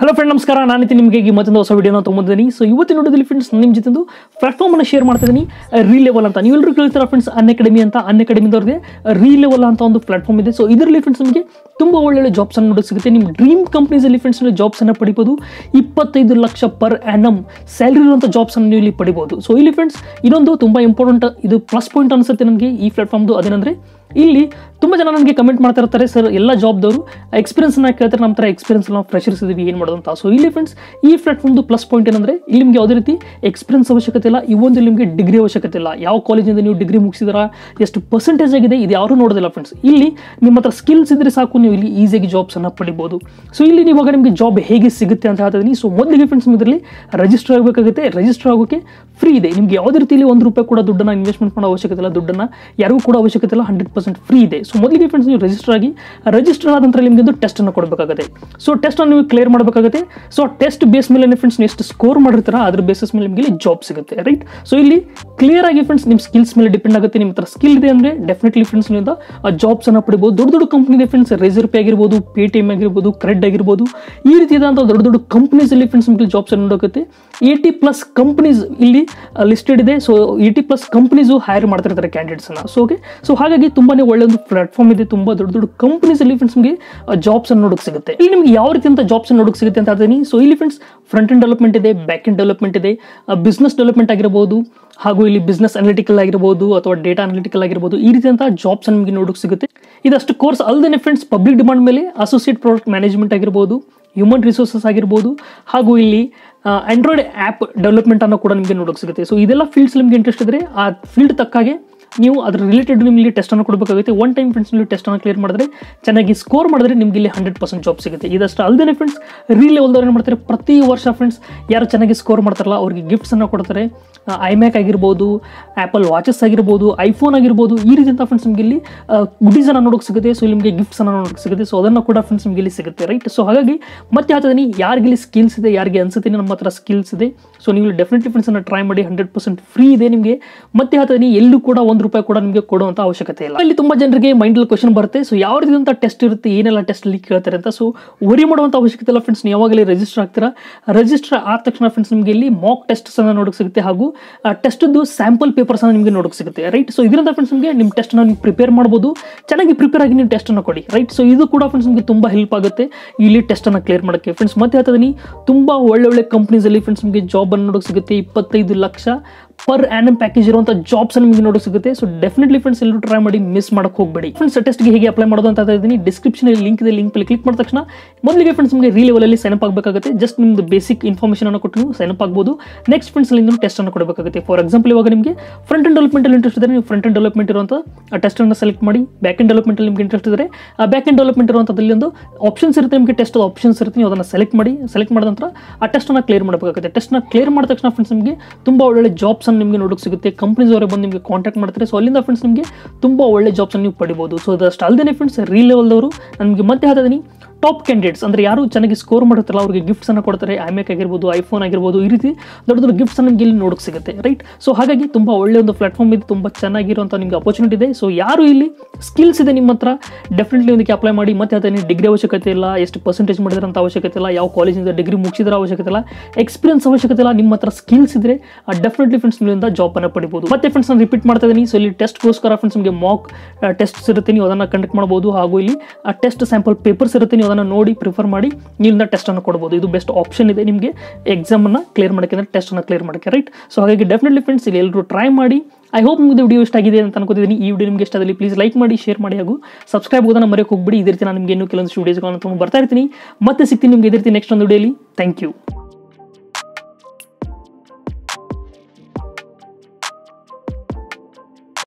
hello friend ನಮಸ್ಕಾರ ನಾನು ನಿಮಗೆ ಈ ಮತ್ತೊಂದು ಹೊಸ ವಿಡಿಯೋನ ತೊಗೊಂಡಿದ್ದೀನಿ ಸೊ ಇವತ್ತಿನ ನೋಡೋದಲ್ಲಿ ಫ್ರೆಂಡ್ಸ್ ನಿಮ್ಮ ಜೊತೆ ಪ್ಲಾಟ್ಫಾರ್ಮ್ ಅನ್ನು ಶೇರ್ ಮಾಡ್ತಾ ಇದ್ದೀನಿ ರೀ ಲೆವೆಲ್ ಅಂತ ನೀವೆಲ್ಲರೂ ಕೇಳ್ತೀರಾ ಫ್ರೆಂಡ್ಸ್ ಅನ್ ಅಕಾಡೆಮಿ ಅಂತ ಅನ್ ಅಕಾಡೆಮಿದವ್ರಿಗೆ ರೀ ಲೆವೆಲ್ ಅಂತ ಒಂದು ಪ್ಲಾಟ್ಫಾರ್ಮ್ ಇದೆ ಸೊ ಇದರಲ್ಲಿ ಫ್ರೆಂಡ್ಸ್ ನಿಮಗೆ ತುಂಬ ಒಳ್ಳೊಳ್ಳೆ ಜಾಬ್ಸ್ ಅನ್ನು ನೋಡೋಕೆ ಸಿಗುತ್ತೆ ನಿಮ್ಮ ಡ್ರೀಮ್ ಕಂಪ್ನೀಸಲ್ಲಿ ಫ್ರೆಂಡ್ಸ್ ನೀವು ಜಾಬ್ಸ್ ಅನ್ನು ಪಡಿಬೋದು ಇಪ್ಪತ್ತೈದು ಲಕ್ಷ ಪರ್ ಆ್ಯನಮ್ ಸ್ಯಾಲ್ರಿ ಇರುವಂಥ ಜಾಬ್ಸ್ ಅನ್ನು ನೀವು ಇಲ್ಲಿ ಪಡಿಬೋದು ಸೊ ಇಲ್ಲಿ ಫ್ರೆಂಡ್ಸ್ ಇದೊಂದು ತುಂಬ ಇಂಪಾರ್ಟೆಂಟ್ ಇದು ಪ್ಲಸ್ ಪಾಯಿಂಟ್ ಅನಿಸುತ್ತೆ ನನಗೆ ಈ ಪ್ಲಾಟ್ಫಾರ್ಮ್ದು ಅದೇನಂದ್ರೆ ಇಲ್ಲಿ ತುಂಬ ಜನ ನನಗೆ ಕಮೆಂಟ್ ಮಾಡ್ತಾ ಇರ್ತಾರೆ ಸರ್ ಎಲ್ಲ ಜಾಬ್ದವರು ಎಕ್ಸ್ಪೀರಿಯನ್ಸ್ನ ಕೇಳ್ತಾರೆ ನಮ್ಮ ಥರ ಎಕ್ಸ್ಪೀರಿಯನ್ಸ್ ನಾವು ಫ್ರೆಶರ್ಸ್ ಇದೀವಿ ಏನು ಮಾಡೋದು ಅಂತ ಸೊ ಇಲ್ಲಿ ಫ್ರೆಂಡ್ಸ್ ಈ ಪ್ಲಾಟ್ಫಾರ್ಮ್ದು ಪ್ಲಸ್ ಪಾಯಿಂಟ್ ಏನಂದರೆ ಇಲ್ಲಿ ನಿಮಗೆ ಯಾವುದೇ ರೀತಿ ಎಕ್ಸ್ಪೀರಿಯನ್ಸ್ ಅವಶ್ಯಕತೆ ಇಲ್ಲ ಈ ಒಂದು ನಿಮಗೆ ಡಿಗ್ರಿ ಅವಶ್ಯಕತೆ ಇಲ್ಲ ಯಾವ ಕಾಲೇಜಿಂದ ನೀವು ಡಿಗ್ರಿ ಮುಗಿಸಿದಾರ ಎಷ್ಟು ಪರ್ಸೆಂಟೇಜ್ ಆಗಿದೆ ಇದು ಯಾರೂ ನೋಡೋದಿಲ್ಲ ಫ್ರೆಂಡ್ಸ್ ಇಲ್ಲಿ ನಿಮ್ಮ ಹತ್ರ ಸ್ಕಿಲ್ಸ್ ಇದ್ರೆ ಸಾಕು ನೀವು ಇಲ್ಲಿ ಈಸಿಯಾಗಿ ಜಾಬ್ಸನ್ನು ಪಡಿಬೋದು ಸೊ ಇಲ್ಲಿ ನೀವು ಇವಾಗ ನಿಮಗೆ ಜಾಬ್ ಹೇಗೆ ಸಿಗುತ್ತೆ ಅಂತ ಹೇಳ್ತಿದ್ದೀನಿ ಸೊ ಮೊದಲಿಗೆ ಫ್ರೆಂಡ್ಸ್ ಇದರಲ್ಲಿ ರಿಜಿಸ್ಟರ್ ಆಗಬೇಕಾಗುತ್ತೆ ರಿಜಿಸ್ಟರ್ ಆಗೋಕ್ಕೆ ಫ್ರೀ ಇದೆ ನಿಮಗೆ ಯಾವುದೇ ರೀತಿಯಲ್ಲಿ ಒಂದು ರೂಪಾಯಿ ಕೂಡ ದುಡ್ಡನ್ನು ಇನ್ವೆಸ್ಟ್ಮೆಂಟ್ ಮಾಡೋ ಅವಶ್ಯಕತೆ ಇಲ್ಲ ದುಡ್ಡನ್ನು ಯಾರಿಗೂ ಕೂಡ ಅವಶ್ಯಕತೆ ಇಲ್ಲ ಹಂಡ್ರೆಡ್ ಪರ್ಸೆಂಟ್ ಫ್ರೀ ಇದೆ ಸೊ ಮೊದಲಿಗೆ ಫ್ರೆಂಡ್ಸ್ ನೀವು ರಿಜಿಸ್ಟರ್ ಆಗಿ ರಿಜಿಸ್ಟರ್ ಆದ ನಂತರ ನಿಮಗೆ ಒಂದು ಟೆಸ್ಟನ್ನು ಕೊಡಬೇಕಾಗುತ್ತೆ ಸೊ ಟೆಸ್ಟನ್ನು ನೀವು ಕ್ಲಿಯರ್ ಮಾಡಬೇಕಾಗುತ್ತೆ ಸೊ ಟೆಸ್ಟ್ ಬೇಸ್ ಮೇಲೆ ಫ್ರೆಂಡ್ಸ್ ನೀವು ಎಷ್ಟು ಸ್ಕೋರ್ ಮಾಡಿರ್ತೀರ ಅದ್ರ ಬೇಸಿಸ್ ಮೇಲೆ ನಿಮಗೆ ಜಾಬ್ ಸಿಗುತ್ತೆ ರೈಟ್ ಸೊ ಇಲ್ಲಿ ಕ್ಲಿಯರ್ ಆಗಿ ಫ್ರೆಂಡ್ಸ್ ನಿಮ್ಮ ಸ್ಕಿಲ್ಸ್ ಮೇಲೆ ಡಿಪೆಂಡ್ ಆಗುತ್ತೆ ನಿಮ್ಮ ಹತ್ರ ಸ್ಕಿಲ್ ಇದೆ ಅಂದರೆ ಡೆಫಿನೆಟ್ಲಿ ಫ್ರೆಂಡ್ಸ್ ನೀವು ಜಾಬ್ಸ್ ಅನ್ನು ಪಡಿಬೋದು ದೊಡ್ಡ ದೊಡ್ಡ ಕಂಪ್ನಿ ಇದೆ ಫ್ರೆಂಡ್ಸ್ ರೆಸರ್ ಪೇ ಆಗಿರ್ಬೋದು ಪೇ ಟಿ ಎಮ್ ಆಗಿರ್ಬೋದು ಕ್ರೆಡ್ ಆಗಿರ್ಬೋದು ಈ ರೀತಿಯಾದಂಥ ದೊಡ್ಡ ದೊಡ್ಡ ಕಂಪ್ನೀಸಲ್ಲಿ ಫ್ರೆಂಡ್ಸ್ ನಿಮಗೆ ಜಾಬ್ಸ್ ಅನ್ನು ನೋಡೋಗುತ್ತೆ ಏಯ್ಟಿ ಪ್ಲಸ್ ಕಂಪ್ನೀಸ್ ಇಲ್ಲಿ ಲಿಸ್ಟೆಡ್ ಇದೆ so eighty plus companies hire ಮಾಡ್ತಿರ್ತಾರೆ ಕ್ಯಾಂಡಿಡೇಟ್ಸ್ನ ಸೊ ಓಕೆ ಸೊ ಹಾಗಾಗಿ ತುಂಬಾ ಒಳ್ಳೆ ಒಂದು ಪ್ಲಾಟ್ಫಾರ್ಮ್ ಇದೆ ತುಂಬ ದೊಡ್ಡ ದೊಡ್ಡ ಕಂಪ್ನೀಸಲ್ಲಿ ಫ್ರೆಂಡ್ಸ್ ನಿಮಗೆ ಜಾಬ್ಸ್ ಅನ್ನು ನೋಡೋಕೆ ಸಿಗುತ್ತೆ ಇಲ್ಲಿ ನಿಮಗೆ ಯಾವ ರೀತಿ ಅಂತ ಜಾಬ್ಸ್ ನೋಡೋಕೆ ಸಿಗುತ್ತೆ ಅಂತ ಹೇಳ್ತೀನಿ ಸೊ ಇಲ್ಲಿ ಫ್ರೆಂಡ್ಸ್ ಫ್ರಂಟ್ ಎಂಡ್ ಡೆವಲಪ್ಮೆಂಟ್ ಇದೆ ಬ್ಯಾಕ್ ಎಂಡ್ ಡೆವಲಪ್ಮೆಂಟ್ ಇದೆ ಬಿಸ್ನೆಸ್ ಡೆವಲಪ್ಮೆಂಟ್ ಆಗಿರ್ಬೋದು ಹಾಗೂ ಇಲ್ಲಿ ಬಿಸ್ನೆಸ್ ಅನಾಲಿಟಿಕಲ್ ಆಗಿರ್ಬೋದು ಅಥವಾ ಡೇಟಾ ಅನಾಲಿಟಿಕಲ್ ಆಗಿರ್ಬೋದು ಈ ರೀತಿಯಂತಹ ಜಾಬ್ಸ್ ನಿಮಗೆ ನೋಡೋಕೆ ಸಿಗುತ್ತೆ ಇದಷ್ಟು ಕೋರ್ಸ್ ಅಲ್ಲದೆ ಫ್ರೆಂಡ್ಸ್ ಪಬ್ಲಿಕ್ ಡಿಮಾಂಡ್ ಮೇಲೆ ಅಸೋಸಿಯೇಟ್ ಪ್ರಾಡಕ್ಟ್ ಮ್ಯಾನೇಜ್ಮೆಂಟ್ ಆಗಿರ್ಬೋದು ಹ್ಯೂಮನ್ ರಿಸೋರ್ಸಸ್ ಆಗಿರ್ಬೋದು ಹಾಗೂ ಇಲ್ಲಿ ಆಂಡ್ರಾಯ್ಡ್ ಆ್ಯಪ್ ಡೆವಲಪ್ಮೆಂಟ್ ಅನ್ನು ಕೂಡ ನಿಮಗೆ ನೋಡೋಕೆ ಸಿಗುತ್ತೆ ಸೊ ಇದೆಲ್ಲ ಫೀಲ್ಡ್ಸ್ ನಿಮಗೆ ಇಂಟ್ರೆಸ್ಟ್ ಇದ್ದರೆ ಆ ಫೀಲ್ಡ್ ತಕ್ಕಾಗೆ ನೀವು ಅದ್ರ ರಿಲೇಟೆಡ್ ನಿಮಗೆ ಟೆಸ್ಟನ್ನು ಕೊಡಬೇಕಾಗುತ್ತೆ ಒನ್ ಟೈಮ್ ಫ್ರೆಂಡ್ಸ್ ನೀವು ಟೆಸ್ಟನ್ನು ಕ್ಲಿಯರ್ ಮಾಡಿದ್ರೆ ಚೆನ್ನಾಗಿ ಸ್ಕೋರ್ ಮಾಡಿದ್ರೆ ನಿಮಗೆ ಇಲ್ಲಿ ಹಂಡ್ರೆಡ್ ಪರ್ಸೆಂಟ್ ಜಾಬ್ ಸಿಗುತ್ತೆ ಇದಷ್ಟು ಅಲ್ಲದೆ ಫ್ರೆಂಡ್ಸ್ ರೀ ಲೆವೆಲ್ದವ್ರು ಏನು ಮಾಡ್ತಾರೆ ಪ್ರತಿ ವರ್ಷ ಫ್ರೆಂಡ್ಸ್ ಯಾರು ಚೆನ್ನಾಗಿ ಸ್ಕೋರ್ ಮಾಡ್ತಾರಲ್ಲ ಅವ್ರಿಗೆ ಗಿಫ್ಟ್ಸನ್ನು ಕೊಡ್ತಾರೆ ಐಮ್ಯಾಕ್ ಆಗಿರ್ಬೋದು ಆ್ಯಪಲ್ ವಾಚಸ್ ಆಗಿರ್ಬೋದು ಐಫೋನ್ ಆಗಿರ್ಬೋದು ಈ ರೀತಿಯಂಥ ಫ್ರೆಂಡ್ಸ್ ನಿಮಗೆ ಇಲ್ಲಿ ಗುಡೀಸನ್ನು ನೋಡೋಕೆ ಸಿಗುತ್ತೆ ಸೊ ನಿಮಗೆ ಗಿಫ್ಟ್ಸನ್ನು ನೋಡೋಕೆ ಸಿಗುತ್ತೆ ಸೊ ಅದನ್ನು ಕೂಡ ಫ್ರೆಂಡ್ಸ್ ನಿಮಗೆ ಇಲ್ಲಿ ಸಿಗುತ್ತೆ ರೈಟ್ ಸೊ ಹಾಗಾಗಿ ಮತ್ತೆ ಹೇಳ್ತಿದ್ದೀನಿ ಯಾರಿಗೆ ಇಲ್ಲಿ ಸ್ಕಿಲ್ಸ್ ಇದೆ ಯಾರಿಗೆ ಅನ್ಸುತ್ತೆ ನಮ್ಮ ಹತ್ರ ಸ್ಕಿಲ್ಸ್ ಇದೆ ಸೊ ನೀವು ಡೆಫಿನೆಟ್ಲಿ ಫ್ರೆಂಡ್ಸನ್ನು ಟ್ರೈ ಮಾಡಿ ಹಂಡ್ರೆಡ್ ಪರ್ಸೆಂಟ್ ಫ್ರೀ ಇದೆ ನಿಮಗೆ ಮತ್ತೆ ಹೇಳ್ತಿದ್ದೀನಿ ಎಲ್ಲೂ ಕೂಡ ಒಂದು ರೂಪಾಯಿ ಕೂಡ ನಿಮಗೆ ಕೊಡುವಂಥ ಅವಶ್ಯಕತೆ ಇಲ್ಲ ಇಲ್ಲಿ ತುಂಬ ಜನರಿಗೆ ಮೈಂಡಲ್ಲಿ ಕ್ವಶನ್ ಬರುತ್ತೆ ಸೊ ಯಾವ ರೀತಿಯಂಥ ಟೆಸ್ಟ್ ಇರುತ್ತೆ ಏನೆಲ್ಲ ಟೆಸ್ಟ್ ಅಲ್ಲಿ ಕೇಳ್ತಾರೆ ಅಂತ ಸೊ ವರಿ ಮಾಡುವಂಥ ಅವಶ್ಯಕತೆ ಇಲ್ಲ ಫ್ರೆಂಡ್ಸ್ ನೀವು ಯಾವಾಗಲೇ ರಿಜಿಸ್ಟರ್ ಆಗ್ತೀರಾ ರಿಜಿಸ್ಟರ್ ಆದ ತಕ್ಷಣ ಫ್ರೆಂಡ್ಸ್ ನಿಮಗೆ ಇಲ್ಲಿ ಮಾಕ್ ಟೆಸ್ಟ್ಸ್ ಅನ್ನು ನೋಡೋಕೆ ಸಿಗುತ್ತೆ ಹಾಗೂ ಟೆಸ್ಟ್ದು ಸ್ಯಾಂಪಲ್ ಪೇಪರ್ಸ್ ಅನ್ನು ನಿಮಗೆ ನೋಡೋಕೆ ಸಿಗುತ್ತೆ ರೈಟ್ ಸೊ ಇದರಿಂದ ಫ್ರೆಂಡ್ಸ್ ನಿಮಗೆ ನಿಮ್ಮ ಟೆಸ್ಟ್ನ ನೀವು ಪ್ರಿಪೇರ್ ಮಾಡ್ಬೋದು ಚೆನ್ನಾಗಿ ಪ್ರಿಪೇರ್ ಆಗಿ ನೀವು ಟೆಸ್ಟನ್ನು ಕೊಡಿ ರೈಟ್ ಸೊ ಇದು ಕೂಡ ಫ್ರೆಂಡ್ಸ್ ನಿಮಗೆ ತುಂಬ ಹೆಲ್ಪ್ ಆಗುತ್ತೆ ಇಲ್ಲಿ ಟೆಸ್ಟನ್ನು ಕ್ಲಿಯರ್ ಮಾಡೋಕ್ಕೆ ಫ್ರೆಂಡ್ಸ್ ಮತ್ತೆ ಹೇಳ್ತಿದ್ದೀನಿ ತುಂಬ ಒಳ್ಳೆ ಒಳ್ಳೆ ಕಂಪ್ನೀಸಲ್ಲಿ ಫ್ರೆಂಡ್ಸ್ ನಿಮಗೆ ಜಾಬನ್ನು ನೋಡೋಕೆ ಸಿಗುತ್ತೆ ಇಪ್ಪತ್ತೈದು ಲಕ್ಷ ಪರ್ ಆ್ಯನಮ್ ಪ್ಯಾಕೇಜ್ ಇರುವಂಥ ಜಾಬ್ಸ್ ನಿಮಗೆ ನೋಡೋಕೆ ಸಿಗುತ್ತೆ ಸೊ ಡೆಫಿನೆಟ್ಲಿ ಫ್ರೆಂಡ್ಸ್ ಎಲ್ಲರೂ ಟ್ರೈ ಮಾಡಿ ಮಿಸ್ ಮಾಡೋಕೆ ಹೋಗಬೇಡಿ ಫ್ರೆಂಡ್ಸ್ ಟೆಸ್ಟ್ಗೆ ಹೇಗೆ ಅಪ್ಲೈ ಮಾಡೋದು ಅಂತ ಇದ್ದೀನಿ ಡಿಸ್ಕ್ರಿಪ್ಷನಲ್ಲಿ ಲಿಂಕ್ ಇದೆ ಲಿಂಕ್ ಮೇಲೆ ಕ್ಲಿಕ್ ಮಾಡಿದ ತಕ್ಷಣ ಮೊದಲಿಗೆ ಫ್ರೆಂಡ್ಸ್ ನಿಮಗೆ ರೀ ಲೆವೆಲಲ್ಲಿ ಸೈನಪ್ ಆಗಬೇಕಾಗುತ್ತೆ ಜಸ್ಟ್ ನಿಮ್ದು ಬೇಸಿಕ್ ಇನ್ಫಾರ್ಮೇಷನ್ ಅನ್ನು ಕೊಟ್ಟು ನೀವು ಸೈನಪ್ ಆಗ್ಬೋದು ನೆಕ್ಸ್ಟ್ ಫ್ರೆಂಡ್ಸ್ ಅಲ್ಲಿಂದ ಟೆಸ್ಟ್ ಅನ್ನು ಕೊಡಬೇಕಾಗುತ್ತೆ ಫಾರ್ ಎಕ್ಸಾಂಪಲ್ ಇವಾಗ ನಿಮಗೆ ಫ್ರಂಟ್ ಅಂಡ್ ಡೆವಲಪ್ಮೆಂಟಲ್ಲಿ ಇಂಟ್ರೆಸ್ಟ್ ಇದ್ದರೆ ನೀವು ಫ್ರಂಟ್ ಅಂಡ್ ಡೆವಲಪ್ಮೆಂಟ್ ಇರುವಂಥ ಟೆಸ್ಟ್ ಅನ್ನು ಸೆಲೆಕ್ಟ್ ಮಾಡಿ ಬ್ಯಾಕ್ ಅಂಡ್ ಡೆವಲಪ್ಮೆಂಟಲ್ಲಿ ನಿಮಗೆ ಇಂಟ್ರೆಸ್ಟ್ ಇದ್ದರೆ ಆ ಬ್ಯಾಕ್ ಅಂಡ್ ಡೆವಲಪ್ಮೆಂಟ್ ಇರುವಂಥದ್ದಲ್ಲಿ ಒಂದು ಆಪ್ಷನ್ಸ್ ಇರುತ್ತೆ ನಿಮಗೆ ಟೆಸ್ಟ್ ಆಪ್ಷನ್ಸ್ ಇರುತ್ತೆ ನೀವು ಅದನ್ನು ಸೆಲೆಕ್ಟ್ ಮಾಡಿ ಸೆಲೆಕ್ಟ್ ಮಾಡಿದ ನಂತರ ಆ ಟೆಸ್ಟನ್ನು ಕ್ಲಿಯರ್ ಮಾಡಬೇಕಾಗುತ್ತೆ ಟೆಸ್ಟ್ನ ಕ್ಲಿಯರ್ ಮಾಡಿದ ತಕ್ಷಣ ಫ್ರೆಂಡ್ಸ್ ನಿಮಗೆ ತುಂಬ ಒಳ್ಳೆ ಜಾಬ್ಸ್ ಅನ್ನು ನಿಮಗೆ ನೋಡೋಕೆ ಸಿಗುತ್ತೆ ಕಂಪ್ನೀಸ್ ಅವರೇ ಬಂದು ನಿಮಗೆ ಕಾಂಟ್ಯಾಕ್ಟ್ ಮಾಡ್ತಾರೆ ಸೊ ಅಲ್ಲಿಂದ ಫ್ರೆಂಡ್ಸ್ ನಿಮಗೆ ತುಂಬ ಒಳ್ಳೆ ಜಾಬ್ಸ್ ನೀವು ಪಡಿಬೋದು ಸೊ ಅದಷ್ಟು ಅಲ್ಲದೆ ಫ್ರೆಂಡ್ಸ್ ರೀ ಲೆವೆಲ್ದವರು ನನಗೆ ಮತ್ತೆ ಹೇಳ್ತಿದ್ದೀನಿ ಟಾಪ್ ಕ್ಯಾಂಡಿಡೇಟ್ಸ್ ಅಂದರೆ ಯಾರು ಚೆನ್ನಾಗಿ ಸ್ಕೋರ್ ಮಾಡಿರ್ತಾರಲ್ಲ ಅವ್ರಿಗೆ ಗಿಫ್ಟ್ಸನ್ನು ಕೊಡ್ತಾರೆ ಐಮ್ಯಾಕ್ ಆಗಿರ್ಬೋದು ಐಫೋನ್ ಆಗಿರ್ಬೋದು ಈ ರೀತಿ ದೊಡ್ಡ ದೊಡ್ಡ ಗಿಫ್ಟ್ಸ್ ನಿಮಗೆ ಇಲ್ಲಿ ನೋಡೋಕೆ ಸಿಗುತ್ತೆ ರೈಟ್ ಸೊ ಹಾಗಾಗಿ ತುಂಬ ಒಳ್ಳೆ ಒಂದು ಪ್ಲಾಟ್ಫಾರ್ಮ್ ಇದೆ ತುಂಬ ಚೆನ್ನಾಗಿರುವಂಥ ನಿಮಗೆ ಅಪರ್ಚುನಿಟಿ ಇದೆ ಸೊ ಯಾರು ಇಲ್ಲಿ ಸ್ಕಿಲ್ಸ್ ಇದೆ ನಿಮ್ಮ ಹತ್ರ ಡೆಫಿನೆಟ್ಲಿ ಇದಕ್ಕೆ ಅಪ್ಲೈ ಮಾಡಿ ಮತ್ತೆ ಹೇಳ್ತೀನಿ ಡಿಗ್ರಿ ಅವಶ್ಯಕತೆ ಇಲ್ಲ ಎಷ್ಟು ಪರ್ಸೆಂಟೇಜ್ ಮಾಡಿದ್ರೆ ಅಂತ ಅವಶ್ಯಕತೆ ಇಲ್ಲ ಯಾವ ಕಾಲೇಜಿಂದ ಡಿಗ್ರಿ ಮುಗಿಸಿದ್ರೆ ಅವಶ್ಯಕತೆ ಇಲ್ಲ ಎಕ್ಸ್ಪೀರಿಯನ್ಸ್ ಅವಶ್ಯಕತೆ ಇಲ್ಲ ನಿಮ್ಮ ಹತ್ರ ಸ್ಕಿಲ್ಸ್ ಇದ್ರೆ ಡೆಫಿನೆಟ್ಲಿ ಫ್ರೆಂಡ್ಸ್ ನಿಮ್ಮಿಂದ ಜಾಬನ್ನು ಪಡಿಬೋದು ಮತ್ತೆ ಫ್ರೆಂಡ್ಸ್ ನಾನು ರಿಪೀಟ್ ಮಾಡ್ತಾ ಇದ್ದೀನಿ ಸೊ ಇಲ್ಲಿ ಟೆಸ್ಟ್ಗೋಸ್ಕರ ಫ್ರೆಂಡ್ಸ್ ನಿಮಗೆ ಮಾಕ್ ಟೆಸ್ಟ್ಸ್ ಇರುತ್ತೆ ನೀವು ಅದನ್ನು ಕಂಡಕ್ಟ್ ಮಾಡ್ಬೋದು ಹಾಗೂ ಇಲ್ಲಿ ಟೆಸ್ಟ್ ಸ್ಯಾಂಪಲ್ ಪೇಪರ್ಸ್ ಇರುತ್ತೆ ನೀವು ಅದನ್ನು ನೋಡಿ ಪ್ರಿಫರ್ ಮಾಡಿ ನೀವಿಂದ ಟೆಸ್ಟನ್ನು ಕೊಡ್ಬೋದು ಇದು ಬೆಸ್ಟ್ ಆಪ್ಷನ್ ಇದೆ ನಿಮಗೆ ಎಕ್ಸಾಮನ್ನು ಕ್ಲಿಯರ್ ಮಾಡೋಕ್ಕೆ ಅಂದರೆ ಟೆಸ್ಟನ್ನು ಕ್ಲಿಯರ್ ಮಾಡೋಕ್ಕೆ ರೈಟ್ ಸೊ ಹಾಗಾಗಿ ಡೆಫಿನೆಟ್ಲಿ ಫ್ರೆಂಡ್ಸ್ ಇಲ್ಲಿ ಎಲ್ಲರೂ ಟ್ರೈ ಮಾಡಿ ಐ ಹೋಪ್ ನಿಮಗೆ ವಿಡಿಯೋ ಇಷ್ಟ ಆಗಿದೆ ಅಂತ ಅನ್ಕೋತಿದ್ದೀನಿ ಈ ವಿಡಿಯೋ ನಿಮಗೆ ಇಷ್ಟದಲ್ಲಿ ಪ್ಲೀಸ್ ಲೈಕ್ ಮಾಡಿ ಶೇರ್ ಮಾಡಿ ಹಾಗೂ ಸಬ್ಸ್ಕ್ರೈಬ್ ಆಗೋದನ್ನ ಮರೆಯೋಕೆ ಹೋಗ್ಬಿಡಿ ಇದೇ ರೀತಿ ನಾನು ನಿಮಗೆ ಇನ್ನೂ ಕೆಲವೊಂದು ವಿಡಿಯೋಸ್ಗಳನ್ನು ತುಂಬ ಬರ್ತಾ ಇರ್ತೀನಿ ಮತ್ತೆ ಸಿಗ್ತೀನಿ ನಿಮಗೆ ಇದೇ ರೀತಿ ನೆಕ್ಸ್ಟ್ ಒಂದು ವಿಡಿಯೋಲಿ ಥ್ಯಾಂಕ್ ಯು